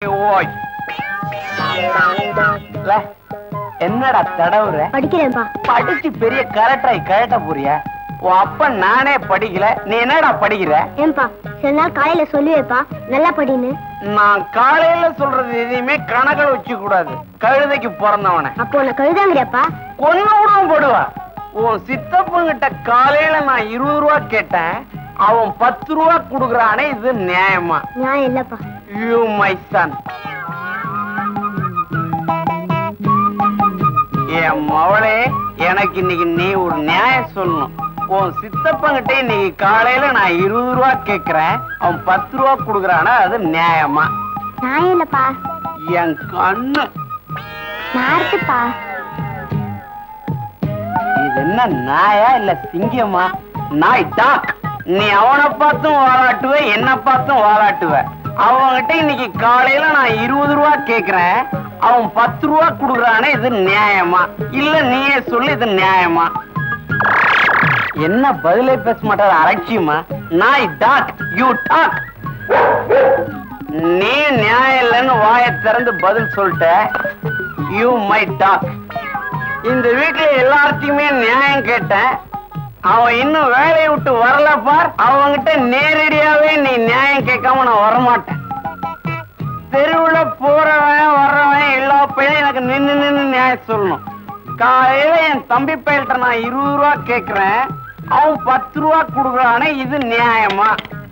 ஓய். ல, என்னடா தடவுற படிக்கிறேன்ப்பா படிச்சு பெரிய கரெக்டாய் கழட்ட போறிய உன் அப்ப நானே படிக்கல நீ என்னடா படிக்கிற ஏன்பா சில நாள் காலையில சொல்லுவேப்பா நல்லா படின்னு நான் காலையில சொல்றது எதையுமே கணக்கில் வச்சு கூடாது கழுதைக்கு பிறந்தவன அப்போ உன்னை கழுதாங்கிறியாப்பா கொன்ன விடவும் போடுவா உன் சித்தப்பங்கிட்ட காலையில நான் இருபது ரூபா கேட்டேன் அவன் பத்து ரூபா குடுக்கறானே இது நியாயமா நியாயம் இல்லப்பா யூ மை சன் என் மவளே எனக்கு இன்னைக்கு நீ ஒரு நியாயம் சொல்லணும் உன் சித்தப்பங்கிட்ட இன்னைக்கு காலையில நான் இருபது ரூபா கேக்குறேன் அவன் பத்து ரூபா குடுக்கறானா அது நியாயமா நியாயம் இல்லப்பா என் கண்ணு நார்த்துப்பா இது என்ன நாயா இல்ல சிங்கமா நாய் டாக் நீ அவனை பார்த்தும் வாலாட்டுவ என்ன பார்த்தும் வாலாட்டுவ அவன்கிட்ட இன்னைக்கு காலையில நான் இருபது ரூபா கேக்குறேன் அவன் பத்து ரூபா குடுக்கறானே இது நியாயமா இல்ல நீயே சொல்லு இது நியாயமா என்ன பதிலே பேச மாட்டாரு அலட்சியமா நாய் டாக் யூ டாக் நீ நியாயம் இல்லைன்னு வாயை திறந்து பதில் சொல்லிட்ட யூ மை டாக் இந்த வீட்டுல எல்லார்த்தையுமே நியாயம் கேட்டேன் அவன் இன்னும் வேலையை விட்டு வரல பார் அவன்கிட்ட நேரடியாவே நீ நியாயம் கேட்காம நான் வரமாட்டேன் தெருவுல போறவன் வர்றவன் எல்லா பையனும் எனக்கு நின்னு நின்னு நியாயம் சொல்லணும் காலையில என் தம்பி பையல்கிட்ட நான் இருபது ரூபா கேக்குறேன் அவன் பத்து ரூபா கொடுக்குறானே இது நியாயமா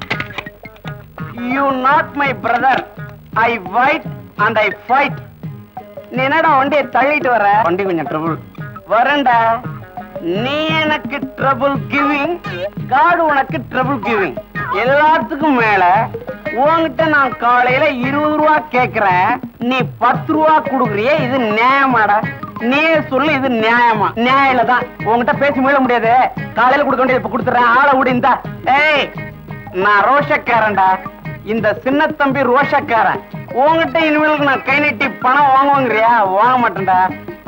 you not my brother I fight and I fight நீ என்னடா வண்டியை தள்ளிட்டு வர வண்டி கொஞ்சம் ட்ரபுள் வரேன்டா நீ எனக்கு ட்ரபுள் கிவிங் காடு உனக்கு ட்ரபுள் கிவிங் எல்லாத்துக்கும் மேல உன்கிட்ட நான் காலையில இருபது ரூபா கேக்குறேன் நீ பத்து ரூபா குடுக்குறியே இது நியாயமாடா நீயே சொல்லு இது நியாயமா நியாயம் தான் உன்கிட்ட பேசி மீள முடியாது காலையில கொடுக்க வேண்டியது இப்ப கொடுத்துறேன் ஆளை விடு இந்தா ஏய் நான் ரோஷக்காரன்டா இந்த சின்ன தம்பி ரோஷக்காரன் உன்கிட்ட இனிமேலுக்கு நான் கை நீட்டி பணம் வாங்குவாங்கறியா வாங்க மாட்டேன்டா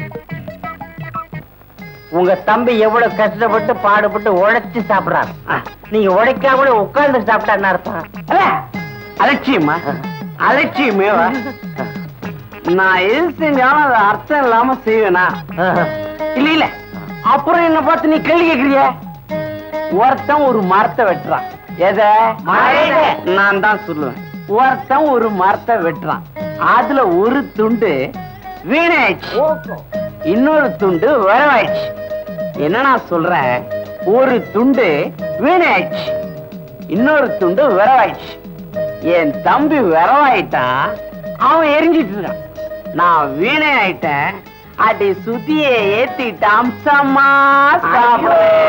உங்க தம்பி எவ்வளவு கஷ்டப்பட்டு பாடுபட்டு உழைச்சு சாப்பிடுறாரு நீங்க உழைக்காம உட்கார்ந்து சாப்பிட்டான்னு அர்த்தம் அல்ல, அலட்சியமா அலட்சியமே வா. நான் எது செஞ்சாலும் அது அர்த்தம் இல்லாம செய்வேனா இல்ல இல்ல அப்புறம் என்ன பார்த்து நீ கேள்வி கேக்குறிய ஒருத்தன் ஒரு மரத்தை வெட்டுறான் எத மரத்தை. நான் தான் சொல்லுவேன் ஒருத்தன் ஒரு மரத்தை வெட்டுறான் அதுல ஒரு துண்டு வீணாயிடுச்சு இன்னொரு துண்டு வரவாயிடுச்சு என்ன நான் சொல்றேன் ஒரு துண்டு வீணாயிடுச்சு இன்னொரு துண்டு விரவாயிடுச்சு என் தம்பி விரவாயிட்டான் அவன் எரிஞ்சிட்டு இருக்கான் நான் வீணை ஆயிட்டேன் அடி சுத்திய ஏத்திட்டு அம்சமா சாப்பிடுறேன்